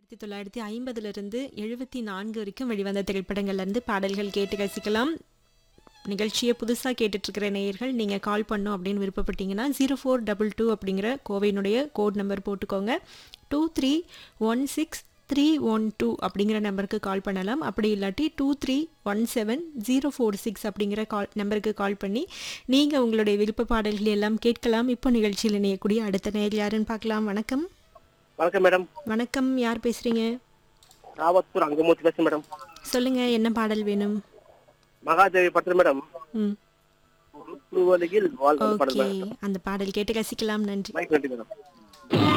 ஆயிரத்தி தொள்ளாயிரத்தி ஐம்பதுலேருந்து எழுபத்தி நான்கு வரைக்கும் வெளிவந்த திரைப்படங்கள்லேருந்து பாடல்கள் கேட்டு ரசிக்கலாம் நிகழ்ச்சியை புதுசாக கேட்டுட்ருக்கிற நேயர்கள் நீங்கள் கால் பண்ணோம் அப்படின்னு விருப்பப்பட்டீங்கன்னா ஜீரோ ஃபோர் டபுள் டூ அப்படிங்கிற கோவையினுடைய கோட் நம்பர் போட்டுக்கோங்க two three one six three one two அப்படிங்கிற நம்பருக்கு கால் பண்ணலாம் அப்படி இல்லாட்டி two three one seven zero four six அப்படிங்கிற கால் நம்பருக்கு கால் பண்ணி நீங்கள் உங்களுடைய விருப்ப பாடல்கள் எல்லாம் கேட்கலாம் இப்போ நிகழ்ச்சியில் இணையக்கூடிய அடுத்த நேர் யாருன்னு பார்க்கலாம் வணக்கம் வணக்கம் மேடம் வணக்கம் யார் பேசுறீங்க ராவத்தூர் அங்கமூர்த்தி பேசுறேன் மேடம் சொல்லுங்க என்ன பாடல் வேணும் மகாதேவி படத்தில் மேடம் ம் ஒரு புழுவலையில் வாழ்ந்த ஓகே படம் மேடம் அந்த பாடல் கேட்டு ரசிக்கலாம் நன்றி மைக் நன்றி மேடம்